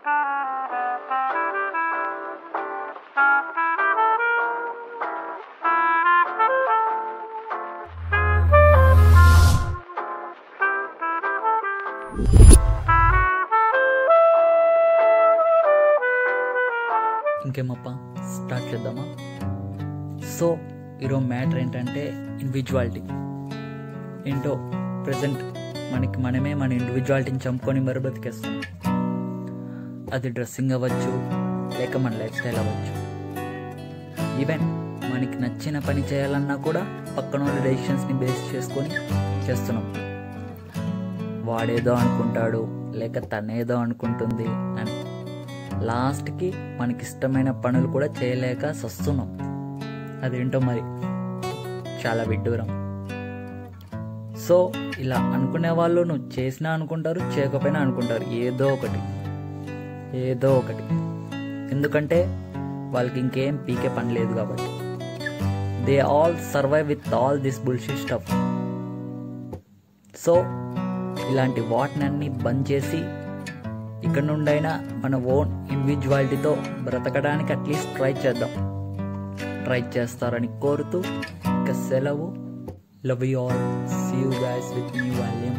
ఇంకేమప్ప start చేద్దామా so ఈరోజు matter ఏంటంటే ఇండివిజువాలిటీ ఏంటో ప్రజెంట్ మనకి మనమే మన ఇండివిజువాలిటీని చంపుకొని మరి బతికేస్తాం అది డ్రెస్సింగ్ అవ్వచ్చు లేక మన లైఫ్ స్టైల్ అవ్వచ్చు ఈవెన్ మనకి నచ్చిన పని చేయాలన్నా కూడా పక్కన వాళ్ళ డెసిషన్స్ని బేస్ చేసుకొని చేస్తున్నాం వాడేదో అనుకుంటాడు లేక తనేదో అనుకుంటుంది అని లాస్ట్కి మనకి ఇష్టమైన పనులు కూడా చేయలేక సస్తున్నాం అదేంటో మరి చాలా విడ్డూరం సో ఇలా అనుకునే వాళ్ళు నువ్వు చేసినా అనుకుంటారు చేయకపోయినా అనుకుంటారు ఏదో ఒకటి ఏదో ఒకటి ఎందుకంటే వాళ్ళకి ఇంకేం పీకే పని లేదు కాబట్టి they all survive with all this bullshit stuff so ఇలాంటి వాటినన్నీ బంద్ చేసి ఇక్కడ నుండైనా మన ఓన్ ఇండివిజువాలిటీతో బ్రతకడానికి అట్లీస్ట్ ట్రై చేద్దాం ట్రై చేస్తారని కోరుతూ ఇక సెలవు love you all see you guys with new volume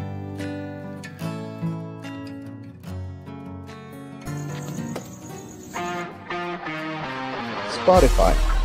Spotify.